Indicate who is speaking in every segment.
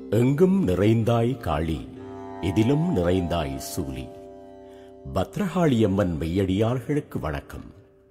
Speaker 1: எங்கும் நிறைந்தாய் காளி எதிலும் நிறைந்தாய் சூலி பத்ரகாளியம்மன் மெய்யடியார்களுக்கு வணக்கம்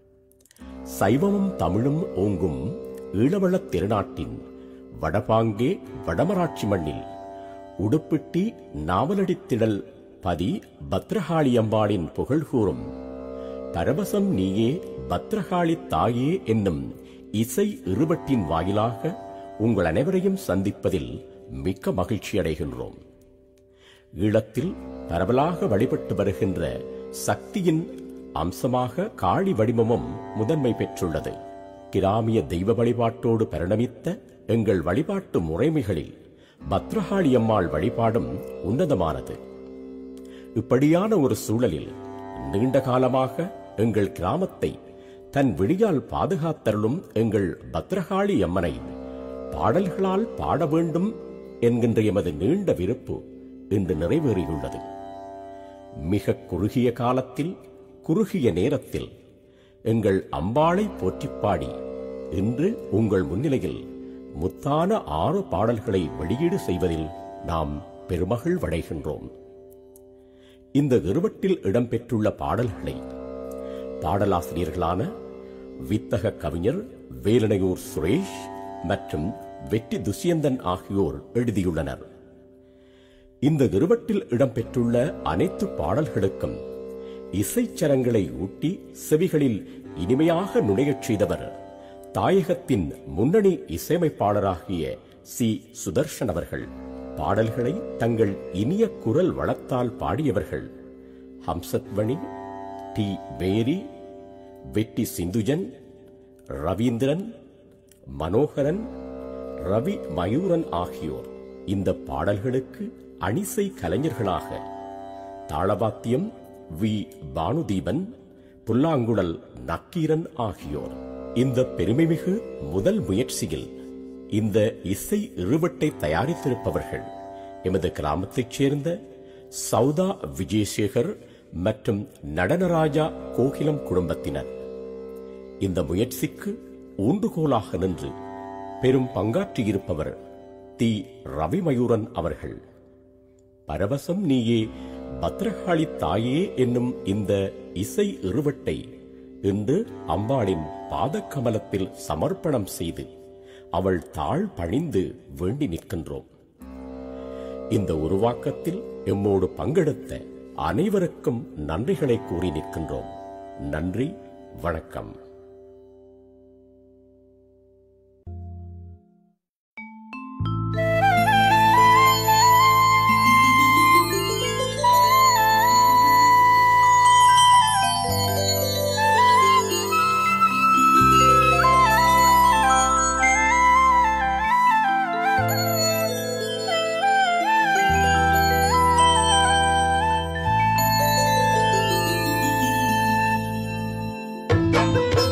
Speaker 1: சைவமும் தமிழும் ஓங்கும் ஈழவளத் திருநாட்டின் வடபாங்கே வடமராட்சி மண்ணில் உடுப்பிட்டி நாவலடித்திடல் பதி பத்ரகாளியம்பாளின் புகழ்கூறும் பரவசம் நீயே பத்ரகாளி தாயே என்னும் இசை இருவட்டின் வாயிலாக உங்கள் அனைவரையும் சந்திப்பதில் மிக்க மகிழ்ச்சி அடைகின்றோம் ஈழத்தில் பரவலாக வழிபட்டு வருகின்ற சக்தியின் அம்சமாக காளி வடிவமும் முதன்மை பெற்றுள்ளது கிராமிய தெய்வ வழிபாட்டோடு பரிணமித்த எங்கள் வழிபாட்டு முறைமைகளில் பத்ரகாளி அம்மாள் வழிபாடும் உன்னதமானது இப்படியான ஒரு சூழலில் நீண்ட காலமாக எங்கள் கிராமத்தை தன் விழியால் பாதுகாத்தருளும் எங்கள் பத்ரகாளி அம்மனை பாடல்களால் பாட வேண்டும் என்கின்ற எமது நீண்ட விருப்பு இன்று நிறைவேறியுள்ளது மிக குறுகிய காலத்தில் குறுகிய நேரத்தில் எங்கள் அம்பாளை போற்றிப் பாடி இன்று உங்கள் முன்னிலையில் முத்தான ஆறு பாடல்களை வெளியீடு செய்வதில் நாம் பெருமகிழ்வடைகின்றோம் இந்த இருவட்டில் இடம்பெற்றுள்ள பாடல்களை பாடலாசிரியர்களான வித்தக கவிஞர் வேலனையூர் சுரேஷ் மற்றும் வெற்றி துஷ்யந்தன் ஆகியோர் எழுதியுள்ளனர் இந்த இருவட்டில் இடம்பெற்றுள்ள அனைத்து பாடல்களுக்கும் இசைச்சரங்களை ஊட்டி செவிகளில் இனிமையாக நுழையச் செய்தவர் தாயகத்தின் முன்னணி இசையமைப்பாளராகிய சி சுதர்ஷன் அவர்கள் பாடல்களை தங்கள் இனிய குரல் வளத்தால் பாடியவர்கள் ஹம்சத்வணி டி வேரி வெட்டி சிந்துஜன் ரவீந்திரன் மனோகரன் ரவி மயூரன் ஆகியோர் இந்த பாடல்களுக்கு அணிசை கலைஞர்களாக தாளவாத்தியம் வி பானுதீபன் புல்லாங்குழல் நக்கீரன் ஆகியோர் இந்த பெருமைமிகு முதல் முயற்சியில் இந்த இசை இருவட்டை தயாரித்திருப்பவர்கள் எமது கிராமத்தைச் சேர்ந்த சௌதா விஜயசேகர் மற்றும் நடனராஜா கோகிலம் குடும்பத்தினர் இந்த முயற்சிக்கு ஊன்றுகோலாக நின்று பெரும் பங்காற்றியிருப்பவர் தி ரவிமயூரன் அவர்கள் பரவசம் நீயே பத்ரகாளி தாயே என்னும் இந்த இசை இருவட்டை இன்று அம்பாளின் பாதக்கமலத்தில் சமர்ப்பணம் செய்து அவள் தாழ் பணிந்து வேண்டி நிற்கின்றோம் இந்த உருவாக்கத்தில் எம்மோடு பங்கெடுத்த அனைவருக்கும் நன்றிகளை கூறி நிற்கின்றோம் நன்றி வணக்கம்
Speaker 2: Thank you.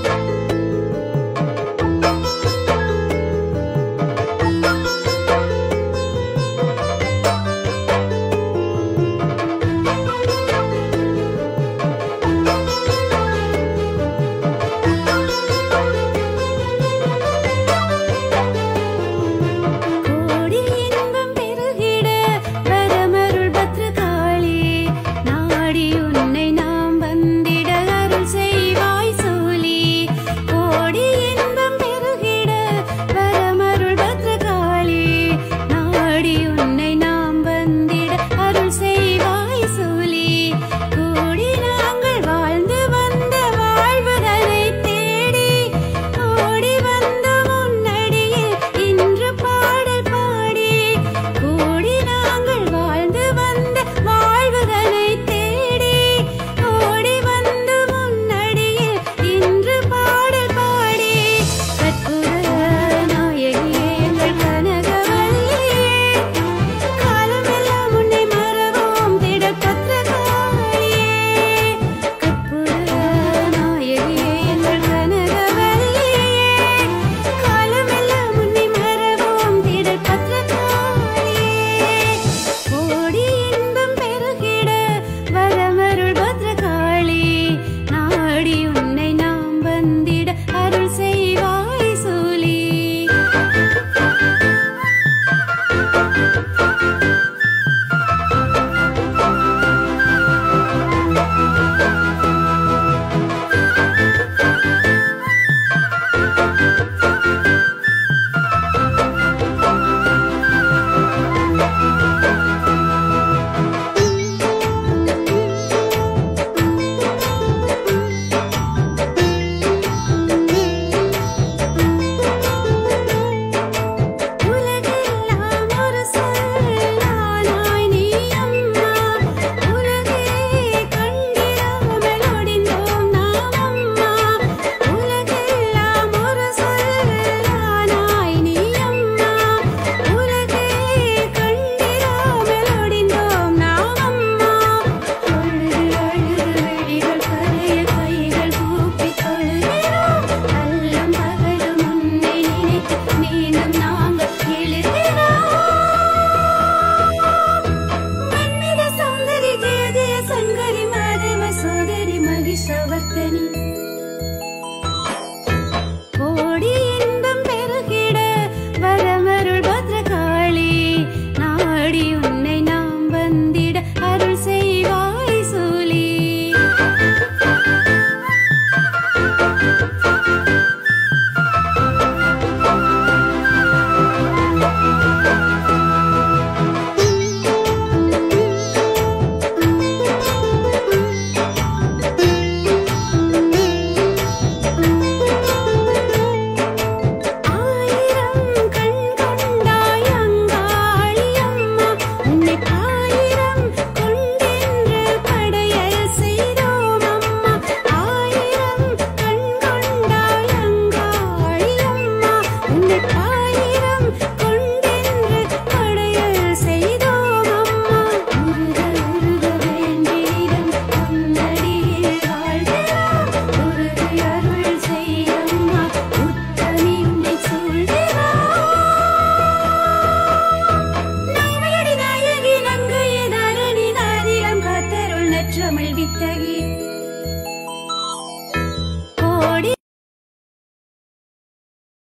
Speaker 2: இட்டகி